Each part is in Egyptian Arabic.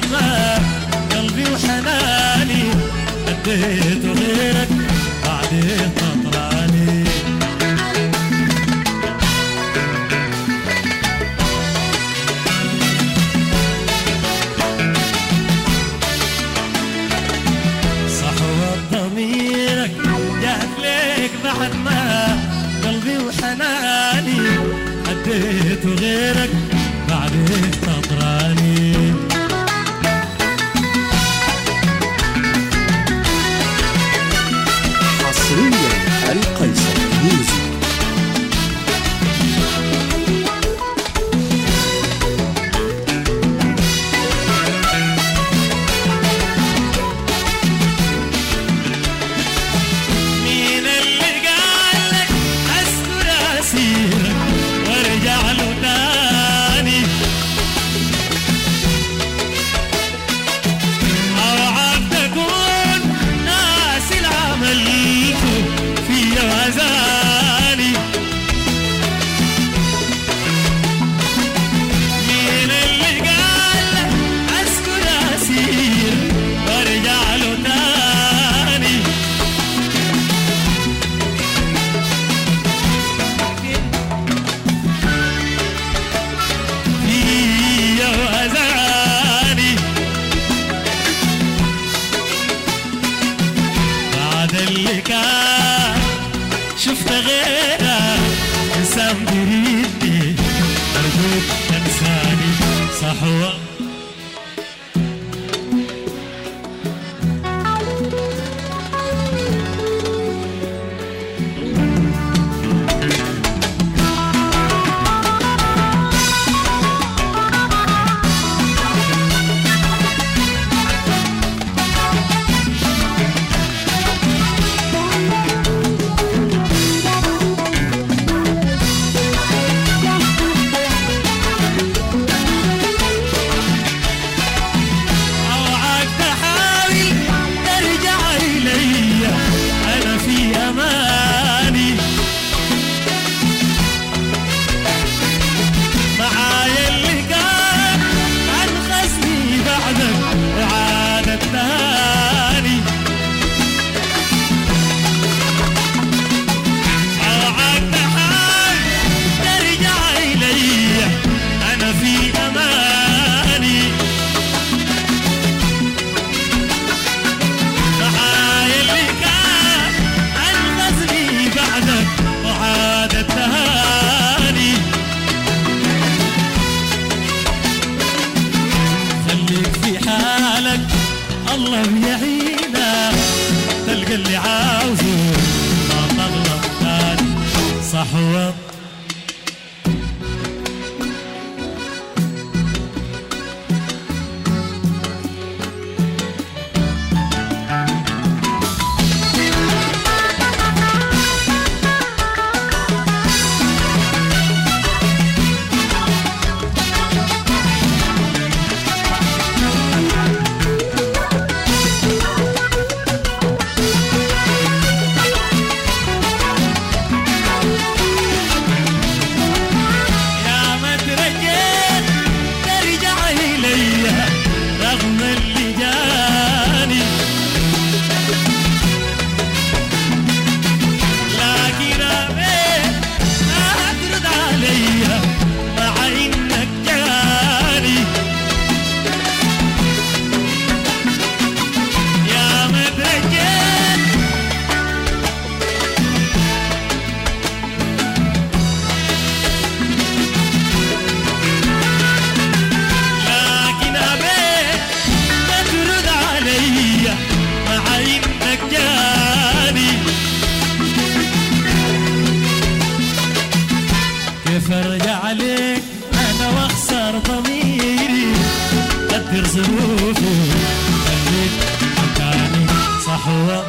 ما قلبي وحناني اديت غيرك بعدين تطلعني صحوة ضميرك جات ليك بعد ما قلبي وحناني اديت غيرك بعدين تطراني حصريا القيصر ميوزك مين اللي قال لك اذكر اسيرك وارجع له تاني اوعى تكون ناسي العمل في وزاني مين اللي قال لك اذكر اسيرك وارجع له تاني هي وأذاني بعد اللي كان شفت غيرك انسان بريدي ارجوك تنساني صحوة اوعاك تحاول ترجع الي انا في اماني معايا اللي كان انقذني بعدك اعادة تاني اوعاك تحاول ترجع الي انا في اماني معايا اللي كان انقذني بعدك وعاد التهاني خليك في حالك الله بيعينك تلقى اللي عاوزه ما تغلط تاني صحوة يا ما ترجيت ترجع إلي رغم اللي جاني لكن أبيت ما ترد علي مع إنك جاني يا ما ترجيت لكن أبيت ما ترد علي مع إنك جاني كيف أرجع عليك أنا وأخسر ضميري قدر ظروفي خليك مكاني صحوة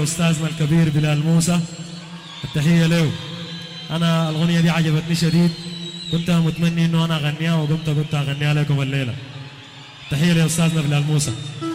لاستاذنا الكبير بلال موسى التحيه له انا الاغنيه دي عجبتني شديد كنت متمني انه انا اغنيها وقمت قلت اغنيها لكم الليله تحيه لاستاذنا بلال موسى